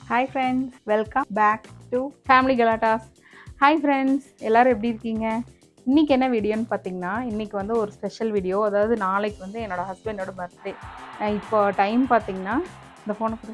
Hi friends welcome back to family கலாட்டாஸ் hi friends எல்லாரும் எப்படி இருக்கீங்க இன்றைக்கி என்ன வீடியோன்னு பார்த்தீங்கன்னா இன்றைக்கி வந்து ஒரு ஸ்பெஷல் வீடியோ அதாவது நாளைக்கு வந்து என்னோடய ஹஸ்பண்டோட பர்த்டே இப்போ டைம் பார்த்தீங்கன்னா இந்த ஃபோனை கொடு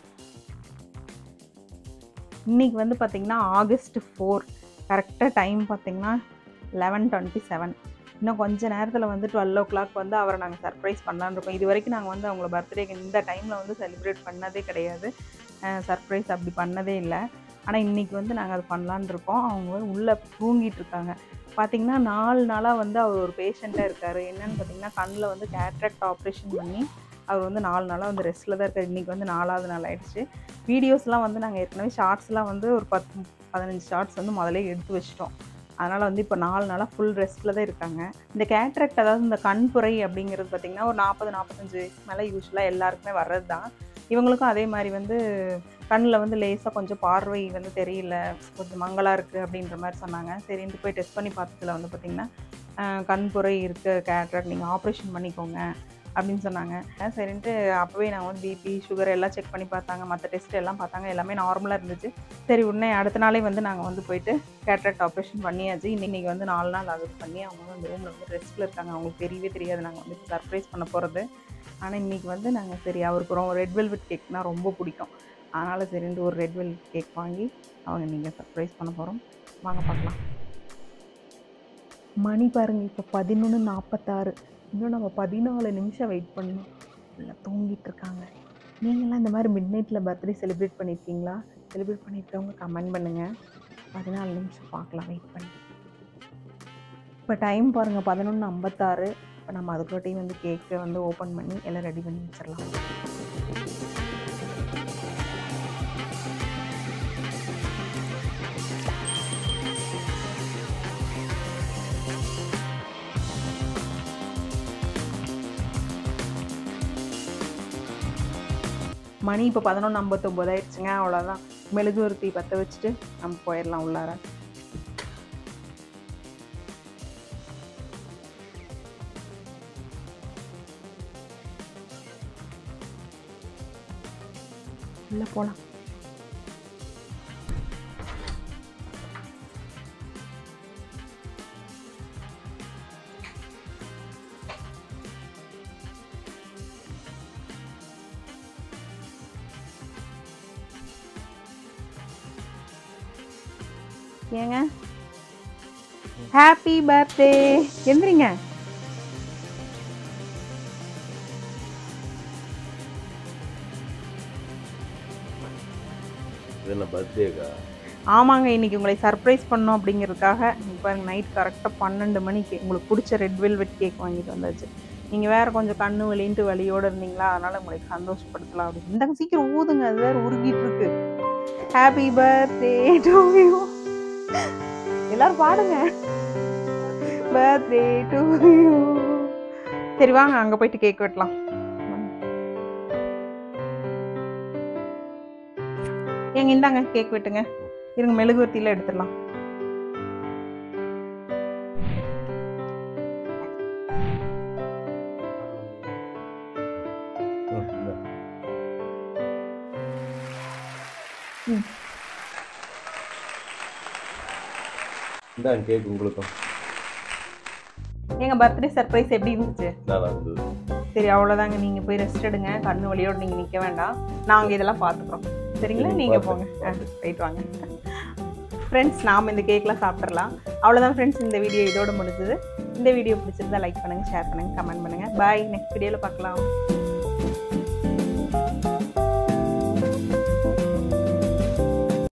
இன்றைக்கி வந்து பார்த்தீங்கன்னா ஆகஸ்ட் ஃபோர் கரெக்டாக டைம் பார்த்தீங்கன்னா லெவன் டுவெண்ட்டி செவன் இன்னும் கொஞ்ச நேரத்தில் வந்து டுவெல் ஓ கிளாக் வந்து அவரை நாங்கள் சர்ப்ரைஸ் பண்ணலான்னு இருக்கோம் இது வரைக்கும் நாங்கள் வந்து அவங்கள பர்த்டேக்கு இந்த டைமில் வந்து செலிப்ரேட் பண்ணதே கிடையாது சர்ப்ரைஸ் அப்படி பண்ணதே இல்லை ஆனால் இன்றைக்கி வந்து நாங்கள் அது பண்ணலான்னு இருக்கோம் அவங்க வந்து உள்ளே தூங்கிட்டு இருக்காங்க பார்த்தீங்கன்னா நாலு நாளாக வந்து அவர் ஒரு பேஷண்ட்டாக இருக்கார் என்னன்னு பார்த்தீங்கன்னா கண்ணில் வந்து கேட்ராக்ட் ஆப்ரேஷன் பண்ணி அவர் வந்து நாலு நாளாக வந்து ரெஸ்ட்டில் தான் இருக்கார் இன்றைக்கி வந்து நாலாவது நாள் ஆயிடுச்சு வீடியோஸ்லாம் வந்து நாங்கள் ஏற்கனவே ஷார்ட்ஸ்லாம் வந்து ஒரு பத்து பதினஞ்சு ஷார்ட்ஸ் வந்து முதல்ல எடுத்து வச்சிட்டோம் அதனால் வந்து இப்போ நாலு நாளாக ஃபுல் ரெஸ்ட்டில் தான் இருக்காங்க இந்த கேட்ராக்ட் அதாவது இந்த கண்புரை அப்படிங்கிறது பார்த்திங்கன்னா ஒரு நாற்பது நாற்பத்தஞ்சு வயசுக்கு மேலே யூஸ்வலாக எல்லாருக்குமே வர்றது தான் இவங்களுக்கும் அதே மாதிரி வந்து கண்ணில் வந்து லேசாக கொஞ்சம் பார்வை வந்து தெரியல கொஞ்சம் மங்கலாக இருக்குது அப்படின்ற மாதிரி சொன்னாங்க சரின்ட்டு போய் டெஸ்ட் பண்ணி பார்த்ததுல வந்து பார்த்திங்கன்னா கண்புரை இருக்குது கேட்ராக்ட் நீங்கள் ஆப்ரேஷன் பண்ணிக்கோங்க அப்படின்னு சொன்னாங்க சரின்ட்டு அப்போவே நாங்கள் வந்து பிபி சுகர் எல்லாம் செக் பண்ணி பார்த்தாங்க மற்ற டெஸ்ட் எல்லாம் பார்த்தாங்க எல்லாமே நார்மலாக இருந்துச்சு சரி உடனே அடுத்த நாளே வந்து நாங்கள் வந்து போயிட்டு கேட்ராக்ட் ஆப்ரேஷன் பண்ணியாச்சு இன்றைக்கி வந்து நாலு நாள் ஆகுது பண்ணி அவங்க வந்து அந்த ரூமில் வந்து ரெஸ்ட்டில் இருக்காங்க அவங்களுக்கு தெரியவே தெரியாது நாங்கள் வந்து சர்ப்ரைஸ் பண்ண போகிறது ஆனால் இன்றைக்கி வந்து நாங்கள் சரி அவருக்கு ரொம்ப ரெட் வெல்வெட் கேக்னால் ரொம்ப பிடிக்கும் அதனால் சரின்ட்டு ஒரு ரெட் வெல்வெட் கேக் வாங்கி அவங்க நீங்கள் சர்ப்ரைஸ் பண்ண போகிறோம் வாங்க பார்க்கலாம் மணி பாருங்கள் இப்போ பதினொன்று நாற்பத்தாறு இன்னும் நம்ம பதினாலு நிமிஷம் வெயிட் பண்ணணும் இல்லை தூங்கிட்டு இருக்காங்க நீங்களாம் இந்த மாதிரி மிட் நைட்டில் பர்த்டே செலிப்ரேட் பண்ணியிருக்கீங்களா செலிப்ரேட் பண்ணியிருக்கவங்க கமெண்ட் பண்ணுங்கள் பதினாலு நிமிஷம் பார்க்கலாம் வெயிட் பண்ணி இப்போ டைம் பாருங்கள் பதினொன்று ஐம்பத்தாறு இப்போ நம்ம அதுக்குள்ளே வந்து கேக்கை வந்து ஓப்பன் பண்ணி எல்லாம் ரெடி பண்ணி வச்சிடலாம் மணி இப்போ பதினொன்று ஐம்பத்தொம்போது ஆயிடுச்சுங்க அவ்வளோதான் மெழுகுவர்த்தி பற்ற வச்சுட்டு நம்ம போயிடலாம் உள்ளார உள்ள போகலாம் ஏங்க ஹாப்பி பர்த்டே எந்திரிங்க இது என்ன பர்த்டேக்கா ஆமாங்க இன்னைக்கு உங்களை சர்ப்ரைஸ் பண்ணோம் அப்படிங்கிறதுக்காக இப்போ நைட் கரெக்டாக பன்னெண்டு மணிக்கு உங்களுக்கு பிடிச்ச ரெட் வெல்வெட் கேக் வாங்கிட்டு வந்தாச்சு நீங்கள் வேறு கொஞ்சம் கண்ணு வலின்ட்டு வலியோடு இருந்தீங்களா அதனால் உங்களுக்கு சந்தோஷப்படுத்தலாம் அப்படின்னு இந்தாங்க சீக்கிரம் ஊதுங்க அது வேறு உருகிட்டு இருக்கு ஹாப்பி பர்த்டே டு யூ எல்லாரும் பாடுங்க பர்த்டே டு யூ சரி வாங்க அங்கே போயிட்டு கேக் வெட்டலாம் ஏங்க இந்தாங்க கேக் வெட்டுங்க இருங்க மெழுகுவர்த்தியில் எடுத்துடலாம் ம், இந்தா. ம். இந்தாங்க கேக் உங்களுக்கும் எங்க பர்த்டே சர்ப்ரைஸ் எப்படி இருந்துச்சு நல்லா இருந்தது சரி அவ்வளோதாங்க நீங்கள் போய் ரெஸ்ட் எடுங்க கண்ணு வலியோடு நீங்கள் நிற்க வேண்டாம் நாங்கள் இதெல்லாம் பார்த்துக்குறோம் சரிங்களா சரி, நீங்கள் பார்த்து. போங்க போயிட்டு வாங்க ஃப்ரெண்ட்ஸ் நாம் இந்த கேக்லாம் சாப்பிட்றலாம் அவ்வளோதான் ஃப்ரெண்ட்ஸ் இந்த வீடியோ இதோட முடிஞ்சது இந்த வீடியோ பிடிச்சிருந்தா லைக் பண்ணுங்கள் ஷேர் பண்ணுங்கள் கமெண்ட் பண்ணுங்கள் பாய் நெக்ஸ்ட் வீடியோவில் பார்க்கலாம்